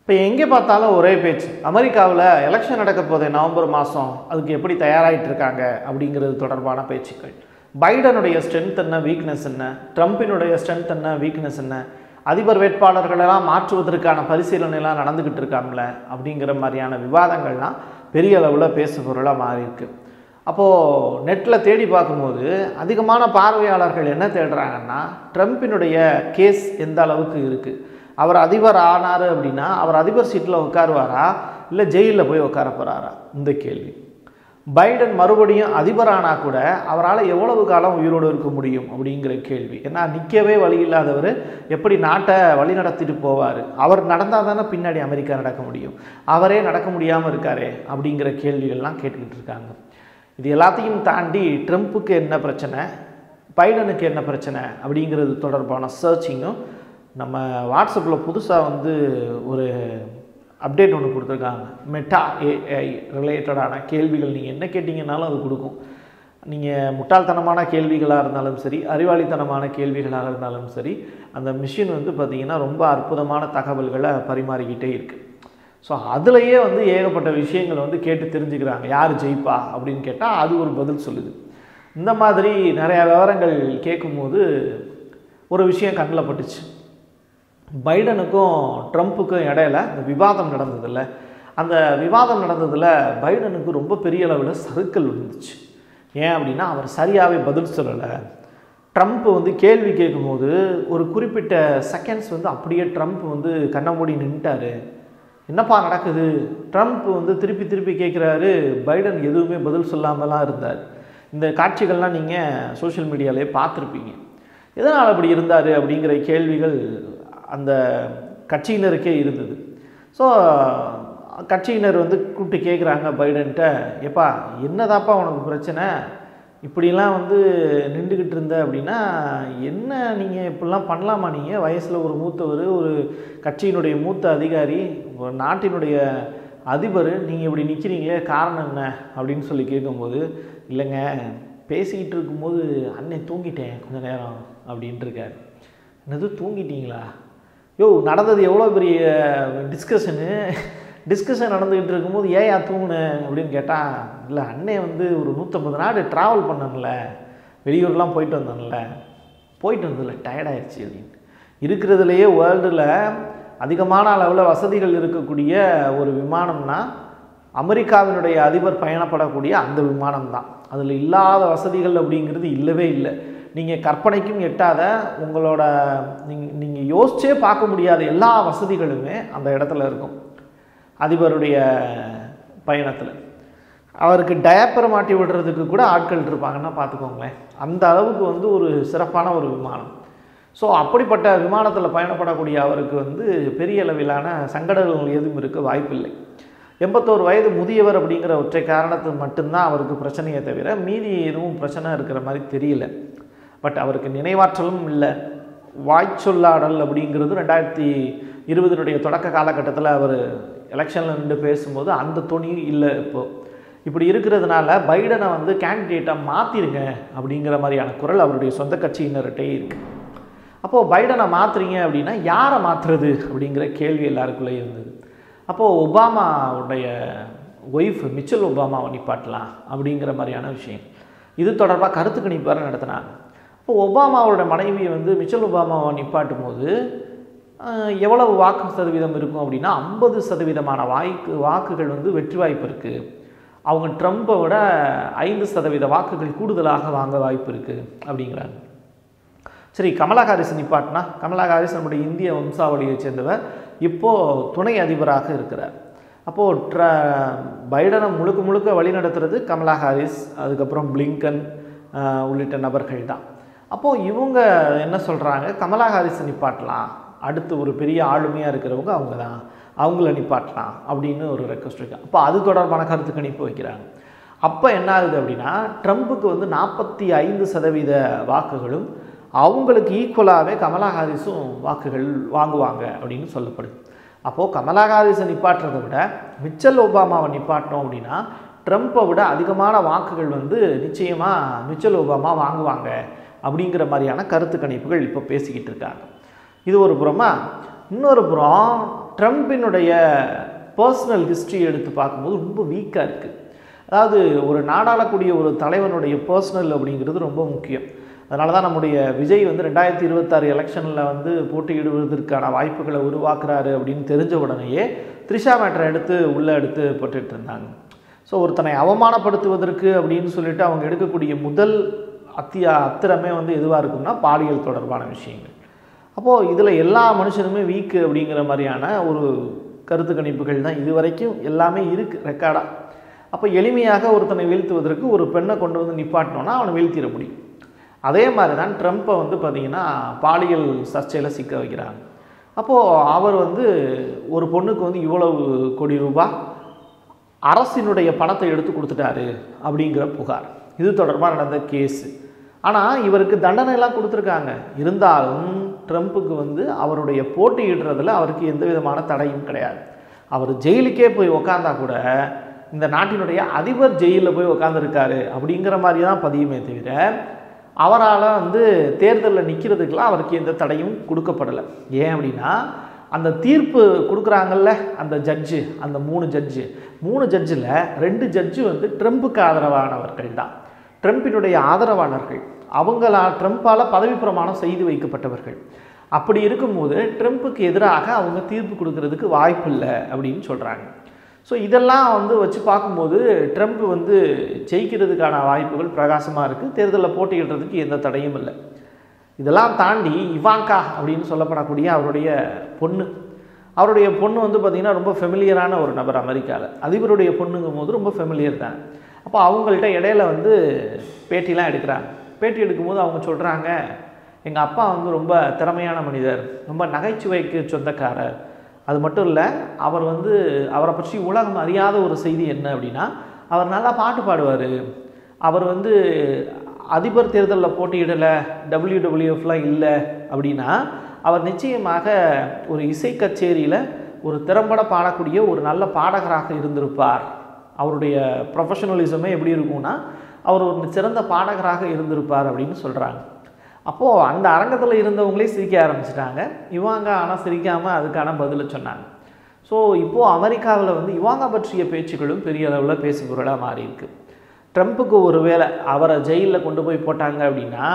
இப்போ எங்கே பார்த்தாலும் ஒரே பேச்சு அமெரிக்காவில் எலெக்ஷன் நடக்க போதே நவம்பர் மாதம் அதுக்கு எப்படி தயாராகிட்டு இருக்காங்க அப்படிங்கிறது தொடர்பான பேச்சுக்கள் பைடனுடைய ஸ்ட்ரென்த் என்ன வீக்னஸ் என்ன ட்ரம்பினுடைய ஸ்ட்ரென்த் என்ன வீக்னஸ் என்ன அதிபர் வேட்பாளர்களெல்லாம் மாற்றுவதற்கான பரிசீலனைலாம் நடந்துக்கிட்டு இருக்காங்கள அப்படிங்கிற மாதிரியான விவாதங்கள்லாம் பெரிய அளவில் பேசு பொருளாக மாறியிருக்கு அப்போது நெட்டில் தேடி பார்க்கும்போது அதிகமான பார்வையாளர்கள் என்ன தேடுறாங்கன்னா ட்ரம்ப்பினுடைய கேஸ் எந்த அளவுக்கு இருக்குது அவர் அதிபர் ஆனார் அப்படின்னா அவர் அதிபர் சீட்டில் உட்காருவாரா இல்லை ஜெயிலில் போய் உட்கார போகிறாரா இந்த கேள்வி பைடன் மறுபடியும் அதிபர் ஆனால் கூட அவரால் எவ்வளவு காலம் உயிரோடு இருக்க முடியும் அப்படிங்கிற கேள்வி ஏன்னா நிற்கவே வழி இல்லாதவர் எப்படி நாட்டை வழி நடத்திட்டு போவார் அவர் நடந்தால் தானே பின்னாடி அமெரிக்கா நடக்க முடியும் அவரே நடக்க முடியாமல் இருக்காரே அப்படிங்கிற கேள்விகள்லாம் கேட்டுக்கிட்டு இருக்காங்க இது எல்லாத்தையும் தாண்டி ட்ரம்ப்புக்கு என்ன பிரச்சனை பைடனுக்கு என்ன பிரச்சனை அப்படிங்கிறது தொடர்பான சர்ச்சிங்கும் நம்ம வாட்ஸ்அப்பில் புதுசாக வந்து ஒரு அப்டேட் ஒன்று கொடுத்துருக்காங்க மெட்டா ஏஐ ரிலேட்டடான கேள்விகள் நீங்கள் என்ன கேட்டிங்கனாலும் அது கொடுக்கும் நீங்கள் முட்டாள்தனமான கேள்விகளாக இருந்தாலும் சரி அறிவாளித்தனமான கேள்விகளாக இருந்தாலும் சரி அந்த மிஷின் வந்து பார்த்திங்கன்னா ரொம்ப அற்புதமான தகவல்களை பரிமாறிக்கிட்டே இருக்குது ஸோ அதுலேயே வந்து ஏகப்பட்ட விஷயங்கள் வந்து கேட்டு தெரிஞ்சுக்கிறாங்க யார் ஜெயிப்பா அப்படின்னு கேட்டால் அது ஒரு பதில் சொல்லுது இந்த மாதிரி நிறையா விவரங்கள் கேட்கும்போது ஒரு விஷயம் கண்ணில் பட்டுச்சு பைடனுக்கும் ட்ரம்ப்புக்கும் இடையில இந்த விவாதம் நடந்ததில்ல அந்த விவாதம் நடந்ததில் பைடனுக்கு ரொம்ப பெரிய அளவில் சறுக்கல் விழுந்துச்சு ஏன் அப்படின்னா அவர் சரியாகவே பதில் சொல்லலை ட்ரம்ப் வந்து கேள்வி கேட்கும்போது ஒரு குறிப்பிட்ட செகண்ட்ஸ் வந்து அப்படியே ட்ரம்ப் வந்து கண்ணை மூடி நின்ட்டாரு என்னப்பா நடக்குது ட்ரம்ப் வந்து திருப்பி திருப்பி கேட்குறாரு பைடன் எதுவுமே பதில் சொல்லாமலாம் இருந்தார் இந்த காட்சிகள்லாம் நீங்கள் சோஷியல் மீடியாவிலே பார்த்துருப்பீங்க எதனால் அப்படி இருந்தார் அப்படிங்கிற கேள்விகள் அந்த கட்சியினருக்கே இருந்தது ஸோ கட்சியினர் வந்து கூப்பிட்டு கேட்குறாங்க பைடன்ட்ட எப்பா என்னதாப்பா உனக்கு பிரச்சனை இப்படிலாம் வந்து நின்றுக்கிட்டு இருந்த அப்படின்னா என்ன நீங்கள் இப்படிலாம் பண்ணலாமா நீங்கள் வயசில் ஒரு மூத்தவர் ஒரு கட்சியினுடைய மூத்த அதிகாரி ஒரு நாட்டினுடைய அதிபர் நீங்கள் இப்படி நிற்கிறீங்களே காரணம் என்ன அப்படின்னு சொல்லி கேட்கும்போது இல்லைங்க பேசிக்கிட்டு இருக்கும்போது அண்ணன் தூங்கிட்டேன் கொஞ்ச நேரம் அப்படின்ட்டு இருக்காரு என்னது தூங்கிட்டீங்களா யோ நடந்தது எவ்வளோ பெரிய டிஸ்கஷனு டிஸ்கஷன் நடந்துக்கிட்டு இருக்கும்போது ஏன் தூங்குனேன் அப்படின்னு கேட்டால் இல்லை அண்ணே வந்து ஒரு நூற்றம்பது நாடு ட்ராவல் பண்ணல வெளியூர்லாம் போயிட்டு வந்தேன்ல போயிட்டு வந்ததில்ல டயர்டாயிடுச்சு அப்படின்னு இருக்கிறதுலையே வேர்ல்டில் அதிகமான அளவில் வசதிகள் இருக்கக்கூடிய ஒரு விமானம்னா அமெரிக்காவினுடைய அதிபர் பயணப்படக்கூடிய அந்த விமானம் தான் அதில் இல்லாத வசதிகள் அப்படிங்கிறது இல்லவே இல்லை நீங்கள் கற்பனைக்கும் எட்டாத உங்களோட நீங்கள் நீங்கள் யோசிச்சே பார்க்க முடியாத எல்லா வசதிகளுமே அந்த இடத்துல இருக்கும் அதிபருடைய பயணத்தில் அவருக்கு டயப்பரை மாட்டி விடுறதுக்கு கூட ஆட்கள் இருப்பாங்கன்னா பார்த்துக்கோங்களேன் அந்த அளவுக்கு வந்து ஒரு சிறப்பான ஒரு விமானம் ஸோ அப்படிப்பட்ட விமானத்தில் பயணப்படக்கூடிய அவருக்கு வந்து பெரிய அளவிலான சங்கடங்கள் எதுவும் இருக்க வாய்ப்பில்லை எண்பத்தோரு வயது முதியவர் அப்படிங்கிற ஒற்றை காரணத்து மட்டும்தான் அவருக்கு பிரச்சனையே தவிர மீதி எதுவும் பிரச்சனை இருக்கிற மாதிரி தெரியல பட் அவருக்கு நினைவாற்றலும் இல்லை வாய்ச்சொல்லாடல் அப்படிங்கிறது ரெண்டாயிரத்தி இருபதனுடைய தொடக்க காலகட்டத்தில் அவர் எலெக்ஷனில் நின்று பேசும்போது அந்த துணி இல்லை இப்போது இப்படி இருக்கிறதுனால பைடனை வந்து கேண்டிடேட்டை மாற்றிருங்க அப்படிங்கிற மாதிரியான குரல் அவருடைய சொந்த கட்சியினர்கிட்டே இருக்குது அப்போது பைடனை மாற்றுறீங்க அப்படின்னா யாரை மாற்றுறது அப்படிங்கிற கேள்வி எல்லாருக்குள்ளே இருந்தது அப்போது ஒபாமாவுடைய ஒய்ஃப் மிச்சல் ஒபாமாவை நிப்பாட்டலாம் அப்படிங்கிற மாதிரியான விஷயம் இது தொடர்பாக கருத்து கணிப்பு வேறு நடத்தினாங்க இப்போ ஒபாமாவோட மனைவியை வந்து மிச்சல் ஒபாமாவை நிப்பாட்டும் போது எவ்வளவு வாக்கு சதவீதம் இருக்கும் அப்படின்னா ஐம்பது சதவீதமான வாய்க்கு வாக்குகள் வந்து வெற்றி வாய்ப்பு இருக்குது அவங்க ட்ரம்ப்பை விட ஐந்து சதவீத வாக்குகள் கூடுதலாக வாங்க வாய்ப்பு இருக்குது அப்படிங்கிறாங்க சரி கமலா ஹாரிஸ் நிப்பாட்டினா கமலா ஹாரிஸ் நம்முடைய இந்திய வம்சாவளியை சேர்ந்தவர் இப்போது துணை அதிபராக இருக்கிறார் அப்போது ட்ர பைடனை முழுக்க முழுக்க வழி நடத்துறது கமலா ஹாரிஸ் அதுக்கப்புறம் பிளிங்கன் உள்ளிட்ட நபர்கள் தான் அப்போது இவங்க என்ன சொல்கிறாங்க கமலா ஹாரிஸ் நிப்பாட்டலாம் அடுத்து ஒரு பெரிய ஆளுமையாக இருக்கிறவங்க அவங்க தான் அவங்கள நிப்பாட்டலாம் அப்படின்னு ஒரு ரெக்வஸ்ட் இருக்கு அப்போ அது தொடர்பான கருத்து கணிப்பு வைக்கிறாங்க அப்போ என்ன ஆகுது அப்படின்னா ட்ரம்ப்புக்கு வந்து நாற்பத்தி ஐந்து சதவீத வாக்குகளும் அவங்களுக்கு ஈக்குவலாகவே கமலா ஹாரிஸும் வாக்குகள் வாங்குவாங்க அப்படின்னு சொல்லப்படுது அப்போது கமலா ஹாரிஸை நிப்பாட்டுறதை விட மிச்சல் ஒபாமாவை நிப்பாட்டினோம் அப்படின்னா ட்ரம்ப்பை விட அதிகமான வாக்குகள் வந்து நிச்சயமாக மிச்சல் ஒபாமா வாங்குவாங்க அப்படிங்கிற மாதிரியான கருத்து கணிப்புகள் இப்போ பேசிக்கிட்டு இருக்காங்க இது ஒரு புறமா இன்னொரு புறம் ட்ரம்ப்பினுடைய பர்சனல் ஹிஸ்ட்ரி எடுத்து பார்க்கும்போது ரொம்ப வீக்காக இருக்குது அதாவது ஒரு நாடாளக்கூடிய ஒரு தலைவனுடைய பர்சனல் அப்படிங்கிறது ரொம்ப முக்கியம் அதனால தான் நம்முடைய விஜய் வந்து ரெண்டாயிரத்தி இருபத்தாறு எலெக்ஷனில் வந்து போட்டியிடுவதற்கான வாய்ப்புகளை உருவாக்குறாரு அப்படின்னு தெரிஞ்ச உடனேயே த்ரிஷா மேட்டரை எடுத்து உள்ளே எடுத்து போட்டுட்டு இருந்தாங்க ஸோ ஒருத்தனை அவமானப்படுத்துவதற்கு அப்படின்னு சொல்லிட்டு அவங்க எடுக்கக்கூடிய முதல் அத்தியா அத்திரமே வந்து எதுவாக இருக்கும்னா பாலியல் தொடர்பான விஷயங்கள் அப்போது இதில் எல்லா மனுஷனுமே வீக்கு அப்படிங்கிற மாதிரியான ஒரு கருத்து கணிப்புகள் தான் இது வரைக்கும் எல்லாமே இருக்குது ரெக்கார்டாக அப்போ எளிமையாக ஒருத்தனை வீழ்த்துவதற்கு ஒரு பெண்ணை கொண்டு வந்து நிப்பாட்டினோன்னா அவனை வீழ்த்திட முடியும் அதே மாதிரி தான் ட்ரம்ப்பை வந்து பார்த்திங்கன்னா பாலியல் சர்ச்சையில் சிக்க வைக்கிறாங்க அப்போது அவர் வந்து ஒரு பொண்ணுக்கு வந்து இவ்வளவு கோடி ரூபாய் அரசினுடைய பணத்தை எடுத்து கொடுத்துட்டாரு அப்படிங்கிற புகார் இது தொடர்பாக நடந்த கேஸு ஆனால் இவருக்கு தண்டனைலாம் கொடுத்துருக்காங்க இருந்தாலும் ட்ரம்ப்புக்கு வந்து அவருடைய போட்டியிடுறதுல அவருக்கு எந்த விதமான தடையும் கிடையாது அவர் ஜெயிலுக்கே போய் உக்காந்தா கூட இந்த நாட்டினுடைய அதிபர் ஜெயிலில் போய் உக்காந்துருக்காரு அப்படிங்கிற மாதிரி தான் பதியுமே தவிர அவரால் வந்து தேர்தலில் நிற்கிறதுக்கெலாம் அவருக்கு எந்த தடையும் கொடுக்கப்படலை ஏன் அப்படின்னா அந்த தீர்ப்பு கொடுக்குறாங்கல்ல அந்த ஜட்ஜு அந்த மூணு ஜட்ஜு மூணு ஜட்ஜில் ரெண்டு ஜட்ஜு வந்து ட்ரம்ப்புக்கு ஆதரவானவர்கள் தான் ட்ரம்ப்பினுடைய ஆதரவாளர்கள் அவங்களா ட்ரம்ப்பால் பதவி பிரமாணம் செய்து வைக்கப்பட்டவர்கள் அப்படி இருக்கும்போது ட்ரம்ப்புக்கு எதிராக அவங்க தீர்ப்பு கொடுக்கறதுக்கு வாய்ப்பு இல்லை அப்படின்னு சொல்கிறாங்க ஸோ இதெல்லாம் வந்து வச்சு பார்க்கும்போது ட்ரம்ப் வந்து ஜெயிக்கிறதுக்கான வாய்ப்புகள் பிரகாசமாக இருக்குது தேர்தலில் போட்டியிடுறதுக்கு எந்த தடையும் இல்லை இதெல்லாம் தாண்டி இவாங்கா அப்படின்னு சொல்லப்படக்கூடிய அவருடைய பொண்ணு அவருடைய பொண்ணு வந்து பார்த்திங்கன்னா ரொம்ப ஃபெமிலியரான ஒரு நபர் அமெரிக்காவில் அதிபருடைய பொண்ணுங்கும் போது ரொம்ப ஃபெமிலியர் தான் அப்போ அவங்கள்ட்ட இடையில வந்து பேட்டிலாம் எடுக்கிறாங்க பேட்டி எடுக்கும்போது அவங்க சொல்கிறாங்க எங்கள் அப்பா வந்து ரொம்ப திறமையான மனிதர் ரொம்ப நகைச்சுவைக்கு சொந்தக்காரர் அது மட்டும் இல்லை அவர் வந்து அவரை பற்றி உலகம் அறியாத ஒரு செய்தி என்ன அப்படின்னா அவர் நல்லா பாட்டு பாடுவார் அவர் வந்து அதிபர் தேர்தலில் போட்டியிடலை டபிள்யூ டபிள்யூஎஃப்லாம் இல்லை அப்படின்னா அவர் நிச்சயமாக ஒரு இசை கச்சேரியில் ஒரு திறம்பட பாடக்கூடிய ஒரு நல்ல பாடகராக இருந்திருப்பார் அவருடைய ப்ரொஃபஷனலிசமே எப்படி இருக்கும்னா அவர் ஒரு சிறந்த பாடகராக இருந்திருப்பார் அப்படின்னு சொல்கிறாங்க அப்போது அந்த அரங்கத்தில் இருந்தவங்களே சிரிக்க ஆரம்பிச்சிட்டாங்க இவாங்க ஆனால் சிரிக்காமல் அதுக்கான பதிலை சொன்னாங்க ஸோ இப்போது அமெரிக்காவில் வந்து இவாங்க பற்றிய பேச்சுக்களும் பெரிய அளவில் பேசுபொருளாக மாறி இருக்கு ட்ரம்ப்புக்கு ஒரு வேளை அவரை ஜெயிலில் கொண்டு போய் போட்டாங்க அப்படின்னா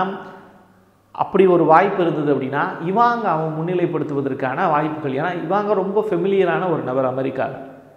அப்படி ஒரு வாய்ப்பு இருந்தது அப்படின்னா இவாங்க அவன் முன்னிலைப்படுத்துவதற்கான வாய்ப்புகள் ஏன்னா இவாங்க ரொம்ப ஃபெமிலியரான ஒரு நபர் அமெரிக்காவில்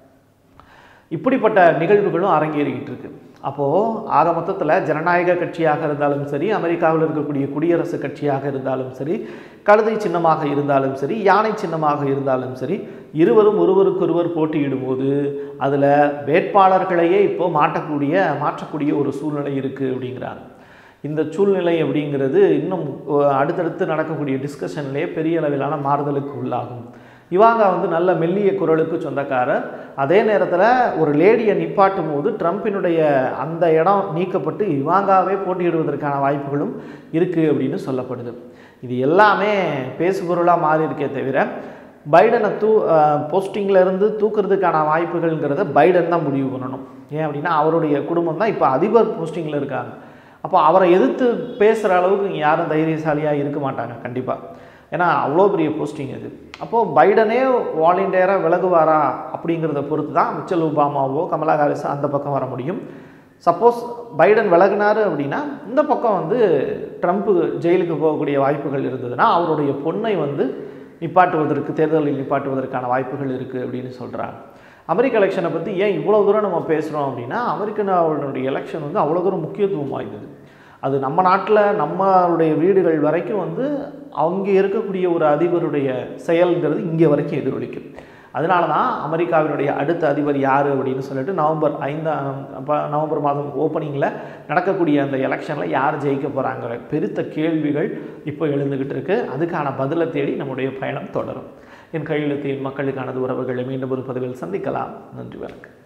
இப்படிப்பட்ட நிகழ்வுகளும் அரங்கேறிக்கிட்டு இருக்கு அப்போது ஆக மொத்தத்தில் ஜனநாயக கட்சியாக இருந்தாலும் சரி அமெரிக்காவில் இருக்கக்கூடிய குடியரசு கட்சியாக இருந்தாலும் சரி கழுதை சின்னமாக இருந்தாலும் சரி யானை சின்னமாக இருந்தாலும் சரி இருவரும் ஒருவருக்கொருவர் போட்டியிடும்போது அதில் வேட்பாளர்களையே இப்போ மாட்டக்கூடிய மாற்றக்கூடிய ஒரு சூழ்நிலை இருக்குது அப்படிங்கிறாங்க இந்த சூழ்நிலை அப்படிங்கிறது இன்னும் அடுத்தடுத்து நடக்கக்கூடிய டிஸ்கஷன்லேயே பெரிய அளவிலான மாறுதலுக்கு உள்ளாகும் இவாங்க வந்து நல்ல மெல்லிய குரலுக்கு சொந்தக்காரர் அதே நேரத்தில் ஒரு லேடியை நிப்பாட்டும் போது ட்ரம்ப்பினுடைய அந்த இடம் நீக்கப்பட்டு இவாங்காவே போட்டியிடுவதற்கான வாய்ப்புகளும் இருக்குது அப்படின்னு சொல்லப்படுது இது எல்லாமே பேசுபொருளாக மாறி இருக்கே தவிர பைடனை தூ போஸ்டிங்கில் இருந்து தூக்குறதுக்கான வாய்ப்புகள்ங்கிறத பைடன் தான் முடிவு பண்ணணும் ஏன் அப்படின்னா அவருடைய குடும்பம் தான் இப்போ அதிபர் போஸ்டிங்கில் இருக்காங்க அப்போ அவரை எதிர்த்து பேசுகிற அளவுக்கு இங்கே யாரும் தைரியசாலியாக இருக்க மாட்டாங்க கண்டிப்பாக ஏன்னா அவ்வளோ பெரிய போஸ்டிங் அது அப்போது பைடனே வாலண்டியராக விலகுவாரா அப்படிங்கிறத பொறுத்து தான் மிச்சல் ஒபாமாவோ கமலா ஹாரிஸோ அந்த பக்கம் வர முடியும் சப்போஸ் பைடன் விலகினார் அப்படின்னா இந்த பக்கம் வந்து ட்ரம்ப்பு ஜெயிலுக்கு போகக்கூடிய வாய்ப்புகள் இருந்ததுன்னா அவருடைய பொண்ணை வந்து நிப்பாட்டுவதற்கு தேர்தலில் நிப்பாட்டுவதற்கான வாய்ப்புகள் இருக்குது அப்படின்னு சொல்கிறாங்க அமெரிக்க எலெக்ஷனை பற்றி ஏன் இவ்வளோ தூரம் நம்ம பேசுகிறோம் அப்படின்னா அமெரிக்கனுடைய எலெக்ஷன் வந்து அவ்வளோ தூரம் முக்கியத்துவம் வாய்ந்தது அது நம்ம நாட்டில் நம்மளுடைய வீடுகள் வரைக்கும் வந்து அங்கே இருக்கக்கூடிய ஒரு அதிபருடைய செயல்ங்கிறது இங்கே வரைக்கும் எதிரொலிக்கும் அதனால தான் அமெரிக்காவினுடைய அடுத்த அதிபர் யார் அப்படின்னு சொல்லிட்டு நவம்பர் ஐந்தாம் அப்போ நவம்பர் மாதம் ஓப்பனிங்கில் நடக்கக்கூடிய அந்த எலெக்ஷனில் யார் ஜெயிக்க போகிறாங்கிற பெருத்த கேள்விகள் இப்போ எழுந்துக்கிட்டு இருக்கு அதுக்கான பதிலை தேடி நம்முடைய பயணம் தொடரும் என் கையெழுத்து என் மக்களுக்கானது உறவுகளை மீண்டும் ஒரு பதிவில் சந்திக்கலாம் நன்றி வணக்கம்